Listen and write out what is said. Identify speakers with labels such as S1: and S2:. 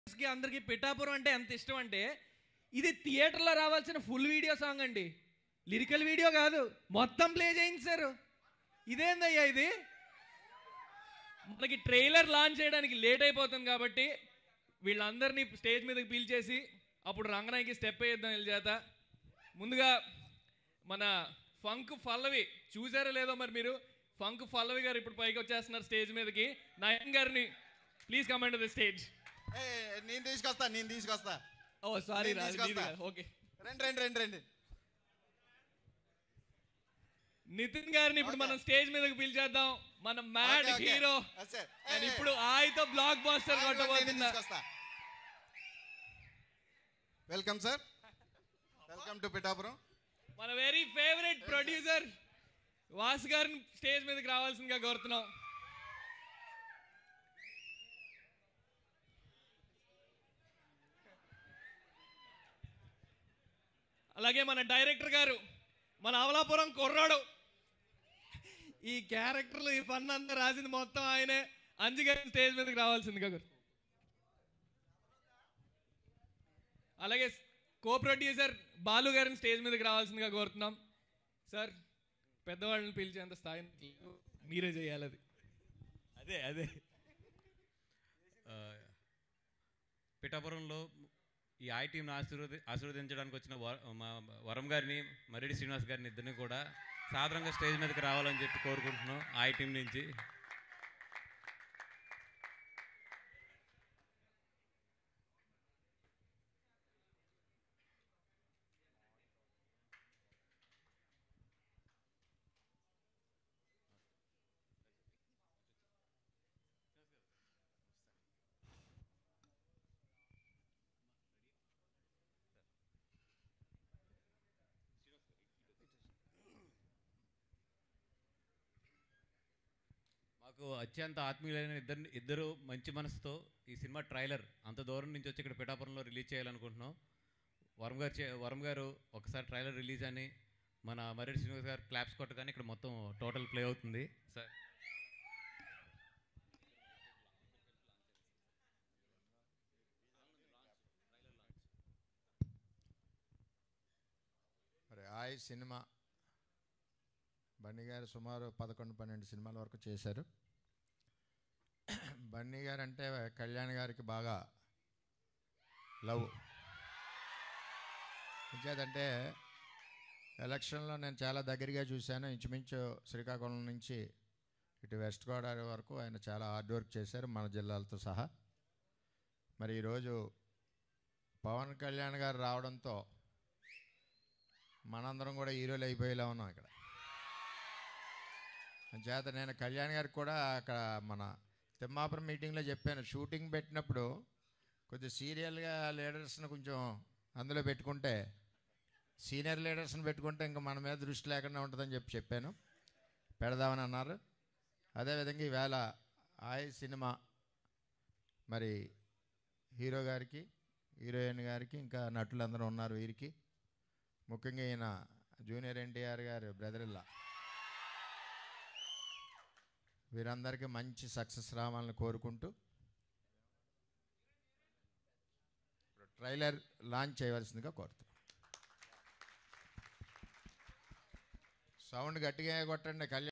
S1: కి అందరికి పిఠాపురం అంటే ఎంత ఇష్టం అంటే ఇది థియేటర్లో రావాల్సిన ఫుల్ వీడియో సాంగ్ అండి లిరికల్ వీడియో కాదు మొత్తం ప్లే చేయించారు ఇదేందయ్యా ఇది మనకి ట్రైలర్ లాంచ్ చేయడానికి లేట్ అయిపోతుంది కాబట్టి వీళ్ళందరినీ స్టేజ్ మీదకి పిలిచేసి అప్పుడు రంగనాయకి స్టెప్ వేద్దాం వీళ్ళ చేత ముందుగా మన ఫంక్ పల్లవి చూసారో లేదో మరి మీరు ఫంక్ పల్లవి గారు ఇప్పుడు పైకి వచ్చేస్తున్నారు స్టేజ్ మీదకి నయన్ గారిని ప్లీజ్ కమెంట్ ద స్టేజ్
S2: ఏ, నేను తీసుకొస్తా నేను తీసుకొస్తా
S1: ఓ సారీ
S2: నేను తీసుకొస్తా.
S1: ఓకే
S2: రండి రండి రండి రండి
S1: నితిన్ గారిని ఇప్పుడు
S2: Okay.
S1: మనం స్టేజ్ మీదకి పిలిచేద్దాం మన మ్యాడ్
S2: Okay, okay.
S1: హీరో
S2: ఆ, సరే.
S1: అండ్
S2: ఏ,
S1: ఇప్పుడు ఆయతో బ్లాక్ బాస్టర్
S2: నేను
S1: కొట్టబోతున్నా
S2: తీసుకొస్తా welcome sir welcome to Pithapuram
S1: మన వెరీ ఫేవరెట్ ప్రొడ్యూసర్ వాసు గారిని స్టేజ్ మీదకి రావాల్సిందిగా కోరుతున్నాం అలాగే మన డైరెక్టర్ గారు మన అవలాపురం కుర్రాడు ఈ క్యారెక్టర్లు ఈ ఫన్ అంతా రాసింది మొత్తం ఆయనే అంజు గారిని స్టేజ్ మీదకి రావాల్సిందిగా కోరు అలాగే కో ప్రొడ్యూసర్ బాలు గారిని స్టేజ్ మీదకి రావాల్సిందిగా కోరుతున్నాం సార్ పెద్దవాళ్ళని పిలిచేంత స్థాయి మీరే చేయాలి అది
S3: అదే అదే ఆ, పిఠాపురంలో ఈ ఐ టీంను ఆశీర్వది ఆశీర్వదించడానికి వచ్చిన వర- మా వరం గారిని మరెడ్డి శ్రీనివాస్ గారిని ఇద్దరిని కూడా సాధారణంగా స్టేజ్ మీదకి రావాలని చెప్పి కోరుకుంటున్నాం ఐ టీం నుంచి మాకు అత్యంత ఆత్మీయులైన ఇద్దరు ఇద్దరు మంచి మనసుతో ఈ సినిమా ట్రైలర్ అంత దూరం నుంచి వచ్చి ఇక్కడ పిఠాపురంలో రిలీజ్ చేయాలనుకుంటున్నాం వరం గారు చే- వరం గారు ఒకసారి ట్రైలర్ రిలీజ్ అని మన మరెడ్డి శ్రీనివాస్ గారు క్లాప్స్ కొట్టగానే ఇక్కడ మొత్తం టోటల్ ప్లే అవుతుంది సార్
S2: మరి ఆయ్ సినిమా బన్నీ గారు సుమారు పదకొండు పన్నెండు సినిమాల వరకు చేశారు బన్నీ గారు అంటే కళ్యాణ్ గారికి బాగా లవ్ ఇంకేదంటే ఎలక్షన్లో నేను చాలా దగ్గరగా చూశాను ఇంచుమించు శ్రీకాకుళం నుంచి ఇటు వెస్ట్ గోదావరి వరకు ఆయన చాలా హార్డ్ వర్క్ చేశారు మన జిల్లాలతో సహా మరి ఈరోజు పవన్ కళ్యాణ్ గారు రావడంతో మనందరం కూడా హీరోలు అయిపోయేలా ఉన్నాం ఇక్కడ చేత నేను కళ్యాణ్ గారికి కూడా అక్కడ మన తిమ్మాపురం మీటింగ్లో చెప్పాను షూటింగ్ పెట్టినప్పుడు కొద్దిగా సీరియల్గా లీడర్స్ని కొంచెం అందులో పెట్టుకుంటే సీనియర్ లీడర్స్ని పెట్టుకుంటే ఇంకా మన మీద దృష్టి లేకుండా ఉంటుందని చెప్పి చెప్పాను పెడదామని అన్నారు అదేవిధంగా ఈవేళ ఆయ్ సినిమా మరి హీరో గారికి హీరోయిన్ గారికి ఇంకా నటులందరూ ఉన్నారు వీరికి ముఖ్యంగా ఈయన జూనియర్ ఎన్టీఆర్ గారు బ్రదర్ ఇల్లా వీరందరికీ మంచి సక్సెస్ రావాలని కోరుకుంటూ ట్రైలర్ లాంచ్ చేయవలసిందిగా కోరుతున్నాం సౌండ్ గట్టిగా కొట్టండి కళ్యాణ్